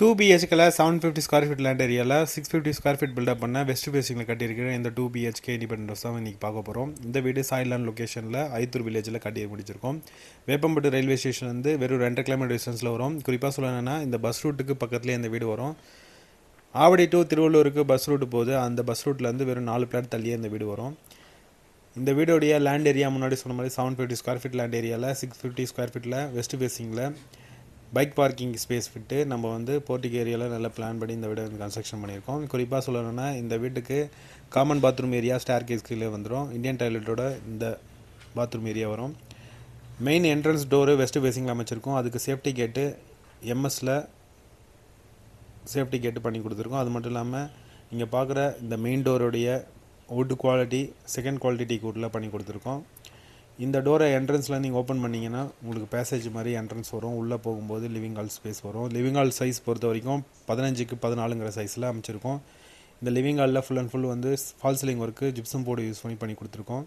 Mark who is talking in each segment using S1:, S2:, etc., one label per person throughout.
S1: two பிஹெச்கில் seven fifty square feet land ஏரியாவில் six fifty square feet built up பண்ண west ஃபேசிங்கில் கட்டியிருக்கிற இந்த டூ பிஹெச்கே இண்டிபெண்ட் ஹவுஸ் தான் இன்றைக்கி பார்க்க போகிறோம் இந்த வீடு சாய்லாண்ட் லொக்கேஷனில் ஐத்தூர் வில்லேஜில் கட்டி முடிச்சிருக்கோம் வேப்பம்பட்டு ரயில்வே ஸ்டேஷன்லேருந்து வெறும் ரெண்டு கிலோமீட்டர் டிஸ்டன்ஸில் வரும் குறிப்பாக சொல்லணும்னா இந்த பஸ் ரூட்டுக்கு பக்கத்துலேயே இந்த வீடு வரும் ஆவடி டு திருவள்ளூருக்கு பஸ் ரூட் போகுது அந்த பஸ் ரூட்லேருந்து வெறும் நாலு பிளாட் தள்ளியே இந்த வீடு வரும் இந்த வீடோடைய லேண்ட் ஏரியா முன்னாடி சொன்ன மாதிரி seven fifty square feet land ஏரியாவில் சிக்ஸ் ஃபிஃப்டி ஸ்கொயர் ஃபீட்டில் வெஸ்ட் ஃபேஸிங்கில் பைக் பார்க்கிங் ஸ்பேஸ் விட்டு நம்ம வந்து போர்ட்டிக் ஏரியாவில் நல்ல பிளான் பண்ணி இந்த வீடை வந்து கன்ஸ்ட்ரக்ஷன் பண்ணியிருக்கோம் குறிப்பாக சொல்லணும்னா இந்த வீட்டுக்கு common bathroom area staircase கீழே வந்துடும் இந்தியன் டாய்லெட்டோட இந்த பாத்ரூம் ஏரியா வரும் மெயின் என்ட்ரன்ஸ் டோரு வெஸ்ட் ஃபேஸிங்கில் அமைச்சிருக்கோம் அதுக்கு சேஃப்டி கேட்டு எம்எஸில் சேஃப்டி கேட்டு பண்ணி கொடுத்துருக்கோம் அது மட்டும் இல்லாமல் இங்கே பார்க்குற இந்த மெயின் டோருடைய wood quality second quality teak கூட்டில் பண்ணி கொடுத்துருக்கோம் இந்த டோரை என்ட்ரன்ஸில் நீங்கள் ஓப்பன் பண்ணிங்கன்னா உங்களுக்கு பேசேஜ் மாதிரி என்ட்ரன்ஸ் வரும் உள்ளே போகும்போது லிவிங் ஹால் ஸ்பேஸ் வரும் லிவிங் ஹால் சைஸ் பொறுத்த வரைக்கும் பதினஞ்சுக்கு பதினாலுங்கிற சைஸில் அமைச்சிருக்கோம் இந்த லிவிங் ஹாலில் ஃபுல் அண்ட் ஃபுல் வந்து false ceiling work gypsum board use பண்ணி பண்ணி கொடுத்துருக்கோம்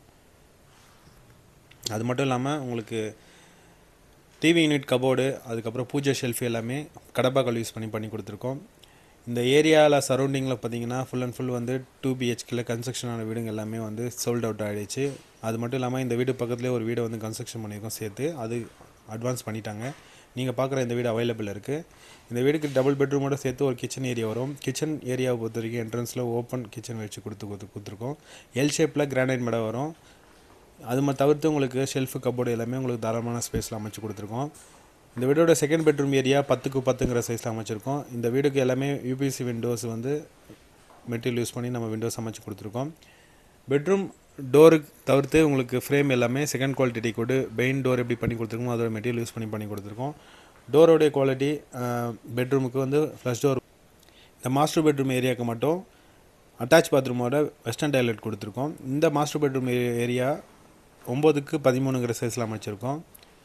S1: அது மட்டும் இல்லாமல் உங்களுக்கு டிவி யூனிட் கபோர்டு அதுக்கப்புறம் பூஜை ஷெல்ஃப் எல்லாமே கடப்பாக்கள் யூஸ் பண்ணி பண்ணி கொடுத்துருக்கோம் இந்த ஏரியாவில் சரௌண்டிங்கில் பார்த்தீங்கன்னா ஃபுல் அண்ட் ஃபுல் வந்து டூ பிஹெச்கில் கன்ஸ்ட்ரக்ஷன் ஆன வீடுங்க எல்லாமே வந்து சோல்ட் அவுட் ஆகிடுச்சு அது மட்டும் இல்லாமல் இந்த வீடு பக்கத்துலேயே ஒரு வீடை வந்து கன்ஸ்ட்ரக்ஷன் பண்ணியிருக்கோம் சேர்த்து அது அட்வான்ஸ் பண்ணிட்டாங்க நீங்கள் பார்க்குற இந்த வீடு அவைலபிள் இருக்குது இந்த வீடுக்கு டபுள் பெட்ரூமோட சேர்த்து ஒரு கிச்சன் ஏரியா வரும் கிச்சன் ஏரியாவை பொறுத்த வரைக்கும் என்ட்ரன்ஸில் ஓப்பன் கிச்சன் வச்சு கொடுத்து கொடுத்து கொடுத்துருக்கோம் எல் ஷேப்பில் கிரானைட் மேடை வரும் அது மாதிரி தவிர்த்து உங்களுக்கு ஷெல்ஃபு கபோர்டு எல்லாமே உங்களுக்கு தாராளமான ஸ்பேஸில் அமைச்சு கொடுத்துருக்கோம் இந்த வீடோட செகண்ட் பெட்ரூம் ஏரியா பத்துக்கு பத்துங்கிற சைஸில் அமைச்சிருக்கோம் இந்த வீடுக்கு எல்லாமே யூபிசி விண்டோஸ் வந்து மெட்டீரியல் யூஸ் பண்ணி நம்ம விண்டோஸ் அமைச்சு கொடுத்துருக்கோம் பெட்ரூம் டோருக்கு தவிர்த்து உங்களுக்கு ஃப்ரேம் எல்லாமே செகண்ட் குவாலிட்டி டீ கோடு பெயின் டோர் எப்படி பண்ணி கொடுத்துருக்கோம் அதோட மெட்டீரியல் யூஸ் பண்ணி பண்ணி கொடுத்துருக்கோம் டோரோடைய குவாலிட்டி பெட்ரூமுக்கு வந்து ஃப்ளஷ் டோர் இந்த மாஸ்டர் பெட்ரூம் ஏரியாவுக்கு மட்டும் அட்டாச் பாத்ரூமோட வெஸ்டர்ன் டாய்லெட் கொடுத்துருக்கோம் இந்த மாஸ்டர் பெட்ரூம் ஏரியா ஒம்போதுக்கு பதிமூணுங்கிற சைஸில் அமைச்சிருக்கோம்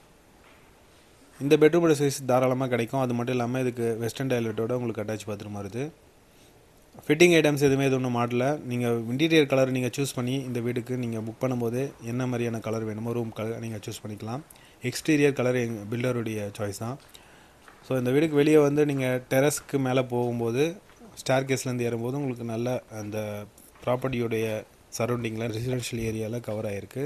S1: இந்த பெட்ரூமோட சைஸ் தாராளமாக கிடைக்கும் அது மட்டும் இல்லாமல் இதுக்கு வெஸ்டர்ன் டாய்லெட்டோட உங்களுக்கு அட்டாச் பாத்ரூம் வருது ஃபிட்டிங் ஐட்டம்ஸ் எதுவுமே இது ஒன்றும் மாடல நீங்கள் இன்டீரியர் கலர் நீங்கள் சூஸ் பண்ணி இந்த வீட்டுக்கு நீங்கள் புக் பண்ணும்போது என்ன மாதிரியான கலர் வேணுமோ ரூம் கலர் நீங்கள் சூஸ் பண்ணிக்கலாம் எக்ஸ்டீரியர் கலர் எங்கள் பில்டருடைய சாய்ஸ் தான் ஸோ இந்த வீட்டுக்கு வெளியே வந்து நீங்கள் டெரஸ்க்கு மேலே போகும்போது ஸ்டார் கேஸ்லேருந்து ஏறும்போது உங்களுக்கு நல்ல அந்த ப்ராப்பர்ட்டியோடைய சரௌண்டிங்கில் ரெசிடென்ஷியல் ஏரியாவில் கவர் ஆகிருக்கு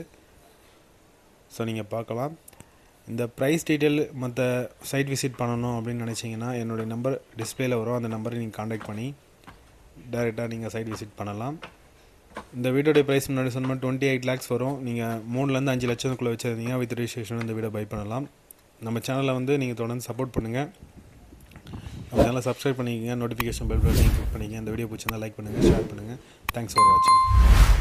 S1: ஸோ நீங்கள் பார்க்கலாம் இந்த ப்ரைஸ் டீட்டெயில் மற்ற சைட் விசிட் பண்ணணும் அப்படின்னு நினச்சிங்கன்னா என்னுடைய நம்பர் டிஸ்பிளேல வரும் அந்த நம்பரை நீங்கள் காண்டாக்ட் பண்ணி டைரெக்டாக நீங்கள் சைட் விசிட் பண்ணலாம் இந்த வீடோடைய ப்ரைஸ் முன்னாடி சொன்ன டுவெண்ட்டி எயிட் லேக்ஸ் வரும் நீங்கள் மூணுலேருந்து அஞ்சு லட்சத்துக்குள்ளே வச்சுருந்தீங்க வித் ரிஜிஸ்ட்ரேஷன் இந்த வீடை பை பண்ணலாம் நம்ம சேனலை வந்து நீங்கள் தொடர்ந்து சப்போர்ட் பண்ணுங்கள் நம்ம சேனலை சப்ஸ்கிரைப் பண்ணிக்கங்க நோட்டிஃபிகேஷன் பெல் பட்டன் கிளிக் பண்ணிக்கங்க இந்த வீடியோ பிடிச்சிருந்தா லைக் பண்ணுங்கள் ஷேர் பண்ணுங்கள் தேங்க்ஸ் ஃபார் வாட்சிங்